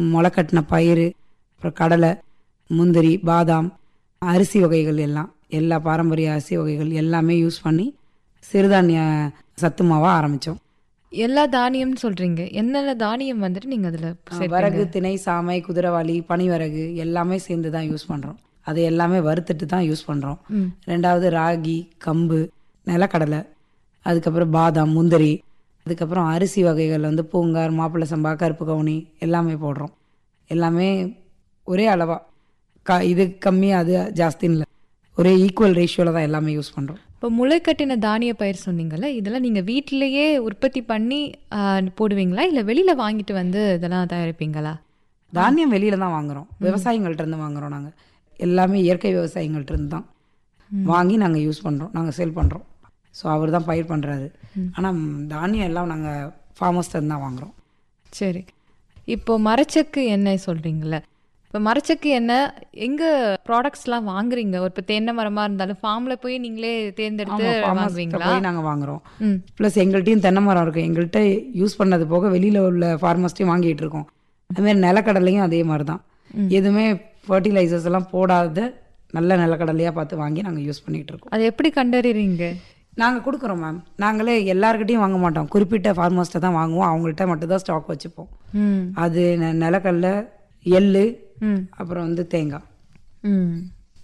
முளைக்கட்டின பயிறு அப்புறம் கடலை முந்திரி பாதாம் அரிசி வகைகள் எல்லாம் எல்லா பாரம்பரிய அரிசி வகைகள் எல்லாமே யூஸ் பண்ணி சிறுதானிய சத்து மாவா ஆரம்பித்தோம் எல்லா தானியம்னு சொல்றீங்க என்னென்ன தானியம் வந்துட்டு நீங்க அதுல சேர்ப்பீங்க? வரகு திணை சாமை குதிரைவாளி பனிவரகு எல்லாமே சேர்ந்து தான் யூஸ் பண்ணுறோம் அது எல்லாமே வறுத்துட்டு தான் யூஸ் பண்ணுறோம் ம். ரெண்டாவது ராகி கம்பு நிலக்கடலை அதுக்கப்புறம் பாதாம் முந்திரி அதுக்கப்புறம் அரிசி வகைகள் வந்து பூங்கார் மாப்பிள்ளை சம்பா கருப்பு கவுனி எல்லாமே போடுறோம் எல்லாமே ஒரே அளவா க இது கம்மி அது ஜாஸ்தின்னு இல்லை ஒரே ஈக்குவல் ரேஷியோவில் தான் எல்லாமே யூஸ் பண்ணுறோம் இப்போ முளைக்கட்டின தானிய பயிர் சொன்னீங்கல்ல இதெல்லாம் நீங்க வீட்டிலேயே உற்பத்தி பண்ணி ஆ, போடுவீங்களா இல்ல வெளியில வாங்கிட்டு வந்து இதெல்லாம் தயாரிப்பீங்களா தானியம் வெளியில தான் வாங்குறோம் விவசாயிகள்ட்ட இருந்து வாங்குறோம் நாங்கள் எல்லாமே இயற்கை விவசாயிகள்ட்ட இருந்து தான் வாங்கி நாங்கள் யூஸ் பண்ணுறோம் நாங்கள் சேல் பண்ணுறோம் ஸோ அவர் தான் பயிர் பண்ணுறாரு ஆனால் தானியம் எல்லாம் நாங்கள் ஃபார்மர்ஸ்ட்ட இருந்து தான் வாங்குறோம் சரி இப்போ மரச்சக்கு எண்ணெய் சொல்றீங்கல்ல இப்போ மரச்சக்கு எண்ணெய் எங்க ப்ராடக்ட்ஸ்லாம் வாங்குறீங்க ஒரு இப்போ தென்னை மரமா இருந்தாலும் ஃபார்ம்ல போய் நீங்களே தேர்ந்தெடுத்து ஆமாம் ஃபார்மர்ஸ்ட்ட வாங்குவீங்களா போய் நாங்கள் வாங்குறோம் ம் ப்ளஸ் எங்கள்கிட்டயும் தென்னை மரம் இருக்குது எங்கள்கிட்ட யூஸ் பண்ணது போக வெளியில் உள்ள ஃபார்மர்ஸ்ட்டையும் வாங்கிட்டு இருக்கோம் அதுமாதிரி நிலக்கடலையும் அதே மாதிரி தான் எதுவுமே ஃபர்டிலைசர்ஸ் எல்லாம் போடாத நல்ல நிலக்கடலையாக பார்த்து வாங்கி நாங்கள் யூஸ் பண்ணிகிட்டு இருக்கோம் அது எப்படி கண்டறிறீங்க நாங்கள் கொடுக்குறோம் மேம் நாங்களே எல்லாருக்கிட்டையும் வாங்க மாட்டோம் குறிப்பிட்ட ஃபார்மர்ஸ்ட்டை தான் வாங்குவோம் அவங்கள்ட்ட மட்டும் தான் ஸ்டாக் வச்சுப்போம் ம் அது நெ- நிலக்கடல எள்ளு ம் அப்புறம் வந்து தேங்காய் ம்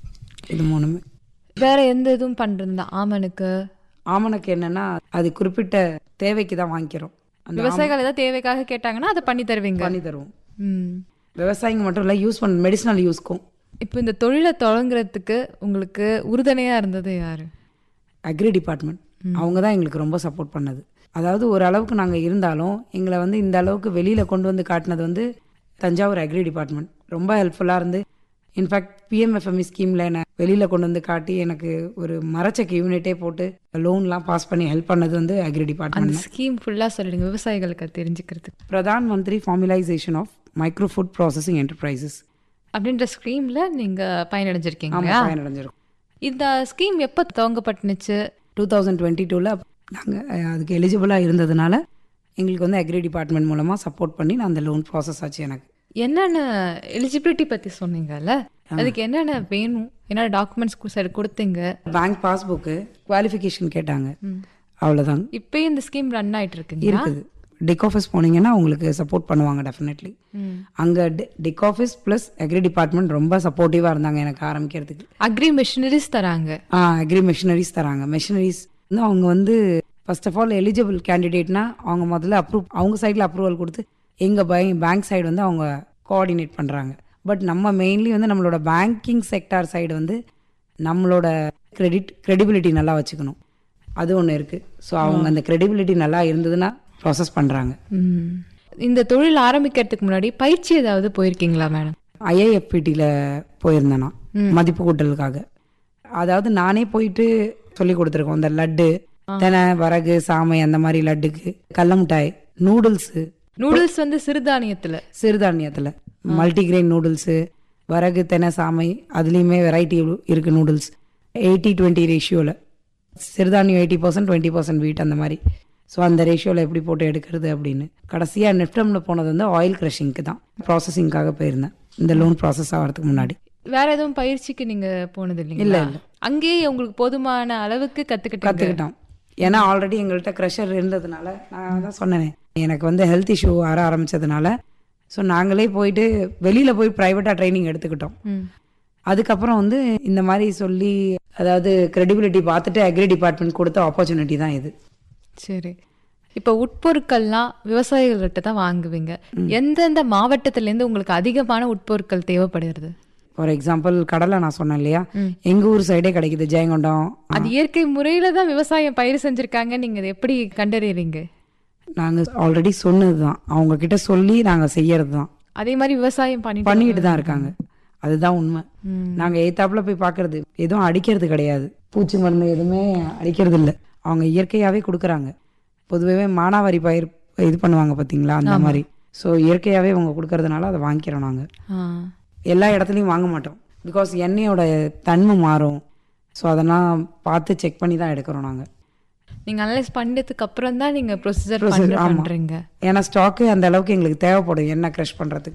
இது மூணுமே வேற எந்த இதுவும் பண்றது ஆமனுக்கு ஆமணக்கு என்னன்னா அது குறிப்பிட்ட தேவைக்கு தான் வாங்கிக்கிறோம் அந்த விவசாயிகள் ஏதாவது தேவைக்காக கேட்டாங்கன்னா அதை பண்ணி தருவீங்க பண்ணி தருவோம் ம் விவசாயிங்க மட்டும் இல்லை யூஸ் பண்ண மெடிசனல் யூஸ்க்கும் இப்போ இந்த தொழிலை தொடங்குறதுக்கு உங்களுக்கு உறுதுணையா இருந்தது யாரு அக்ரி டிபார்ட்மெண்ட் அவங்க தான் எங்களுக்கு ரொம்ப சப்போர்ட் பண்ணது அதாவது ஒரு அளவுக்கு நாங்கள் இருந்தாலும் எங்களை வந்து இந்த அளவுக்கு வெளியில் கொண்டு வந்து காட்டினது வந்து தஞ்சாவூர் அக்ரி டிபார்ட்மெண்ட் ரொம்ப ஹெல்ப்ஃபுல்லாக இருந்து இன்ஃபேக்ட் பிஎம்எஃப்எம்இ ஸ்கீமில் என்னை வெளியில் கொண்டு வந்து காட்டி எனக்கு ஒரு மரச்சக்கு யூனிட்டே போட்டு லோன்லாம் பாஸ் பண்ணி ஹெல்ப் பண்ணது வந்து அக்ரி டிபார்ட்மெண்ட் அந்த ஸ்கீம் ஃபுல்லா சொல்லிடுங்க விவசாயிகளுக்கு அது தெரிஞ்சுக்கிறதுக்கு Pradhan Mantri formalization of micro food processing enterprises அப்படின்ற ஸ்கீம்ல நீங்க பயனடைஞ்சிருக்கீங்க ஆமாம் பயனடைஞ்சிருக்கோம் இந்த ஸ்கீம் எப்போ துவங்கப்பட்டுனுச்சு டூ தௌசண்ட் டுவெண்ட்டி டூவில் நாங்கள் அதுக்கு எலிஜிபிளாக இருந்ததுனால எங்களுக்கு வந்து அக்ரி டிபார்ட்மெண்ட் மூலமாக சப்போர்ட் பண்ணி நான் அந்த லோன் ப்ராசஸ் ஆச்சு எனக்கு என்னென்ன எலிஜிபிலிட்டி பத்தி சொன்னீங்கல்ல அதுக்கு என்னென்ன வேணும் என்னென்ன டாக்குமெண்ட்ஸ் சரி கொடுத்தீங்க பேங்க் பாஸ்புக்கு குவாலிஃபிகேஷன் கேட்டாங்க அவ்வளோதாங்க இப்பயும் இந்த ஸ்கீம் ரன் ஆயிட்டு இருக்குங்க இருக்குது டிக் ஆஃபீஸ் போனீங்கன்னா உங்களுக்கு சப்போர்ட் பண்ணுவாங்க டெஃபினெட்லி அங்கே DIC office plus agri department ரொம்ப சப்போர்ட்டிவாக இருந்தாங்க எனக்கு ஆரம்பிக்கிறதுக்கு அக்ரி மிஷினரிஸ் தராங்க ஆ அக்ரி மெஷினரிஸ் தராங்க மெஷினரிஸ் வந்து அவங்க வந்து ஃபர்ஸ்ட் ஆஃப் ஆல் எலிஜிபிள் கேண்டிடேட்னா அவங்க முதல்ல அப்ரூவ் அவங்க சைடில் அப்ரூவல் கொடுத்து எங்கள் பேங்க் சைடு வந்து அவங்க கோஆர்டினேட் பண்ணுறாங்க பட் நம்ம மெயின்லி வந்து நம்மளோட பேங்கிங் செக்டார் சைடு வந்து நம்மளோட கிரெடிட் credibility நல்லா வச்சுக்கணும் அது ஒன்று இருக்குது ஸோ அவங்க அந்த credibility நல்லா இருந்ததுன்னா ப்ராசஸ் பண்ணுறாங்க ம். இந்த தொழில் ஆரம்பிக்கிறதுக்கு முன்னாடி பயிற்சி ஏதாவது போயிருக்கீங்களா மேடம் ஐஐஎஃப்பிடியில் போயிருந்தேன் நான் மதிப்பு கூட்டலுக்காக அதாவது நானே போயிட்டு சொல்லி கொடுத்துருக்கோம் இந்த லட்டு தெனை வரகு சாமை அந்த மாதிரி லட்டுக்கு கடல மிட்டாய் நூடுல்ஸு நூடுல்ஸ் வந்து சிறுதானியத்துல சிறுதானியத்தில் மல்டிகிரெயின் நூடுல்ஸு வரகு தெனை சாமை அதுலேயுமே வெரைட்டி இருக்குது நூடுல்ஸ் எயிட்டி டுவெண்ட்டி ரேஷியோவில் சிறுதானியம் எயிட்டி பர்சன்ட் டுவெண்ட்டி பர்சன்ட் வீட் அந்த மாதிரி ஸோ அந்த ரேஷியோவில் எப்படி போட்டு எடுக்கிறது அப்படின்னு கடைசியாக நெஃப்டமில் போனது வந்து ஆயில் க்ரஷிங்க்கு தான் ப்ராசஸிங்காக போயிருந்தேன் இந்த லோன் ப்ராசஸ் ஆகிறதுக்கு முன்னாடி வேற எதுவும் பயிற்சிக்கு நீங்க போனது இல்லைங்களா அங்கேயே உங்களுக்கு போதுமான அளவுக்கு கத்துக்கிட்டு கற்றுக்கிட்டோம் ஏன்னா ஆல்ரெடி எங்கள்கிட்ட க்ரெஷர் இருந்ததுனால நான் தான் சொன்னேனே எனக்கு வந்து ஹெல்த் இஷ்யூ வர ஆரம்பிச்சதுனால ஸோ நாங்களே போயிட்டு வெளியில் போய் ப்ரைவேட்டாக ட்ரைனிங் எடுத்துக்கிட்டோம் அதுக்கப்புறம் வந்து இந்த மாதிரி சொல்லி அதாவது credibility பார்த்துட்டு அக்ரி டிபார்ட்மெண்ட் கொடுத்த ஆப்பர்ச்சுனிட்டி தான் இது சரி இப்போ உட்பொருட்கள்லாம் விவசாயிகள்கிட்ட தான் வாங்குவீங்க எந்தெந்த மாவட்டத்துல இருந்து உங்களுக்கு அதிகமான உட்பொருட்கள் தேவைப்படுகிறது ஃபார் எக்ஸாம்பிள் கடலை நான் சொன்னேன் இல்லையா எங்கள் ஊர் சைடே கிடைக்குது ஜெயங்கொண்டம் அது இயற்கை முறையில தான் விவசாயம் பயிர் செஞ்சிருக்காங்க நீங்க அதை எப்படி கண்டறியறீங்க நாங்கள் ஆல்ரெடி சொன்னது தான் அவங்க கிட்ட சொல்லி நாங்கள் செய்யறது தான் அதே மாதிரி விவசாயம் பண்ணிட்டு பண்ணிக்கிட்டு தான் இருக்காங்க அதுதான் உண்மை நாங்கள் ஏத்தாப்புல போய் பார்க்கறது எதுவும் அடிக்கிறது கிடையாது பூச்சி மருந்து எதுவுமே அடிக்கிறது இல்லை அவங்க இயற்கையாகவே கொடுக்குறாங்க பொதுவாகவே மானாவாரி பயிர் இது பண்ணுவாங்க பார்த்தீங்களா அந்த மாதிரி ஸோ இயற்கையாகவே அவங்க கொடுக்கறதுனால அதை வாங்கிக்கிறோம் நாங்கள் ஆ. எல்லா இடத்துலையும் வாங்க மாட்டோம் பிகாஸ் எண்ணெயோட தன்மை மாறும் ஸோ அதெல்லாம் பார்த்து செக் பண்ணி தான் எடுக்கிறோம் நாங்கள் நீங்க அனலைஸ் பண்ணதுக்கு அப்புறம் தான் நீங்க ப்ரொசீஜர் Procedure, ஆமா. பண்றீங்க ஏன்னா ஸ்டாக்கு அந்த அளவுக்கு எங்களுக்கு தேவைப்படும் எண்ணெய் க்ரஷ் பண்ணுறதுக்கு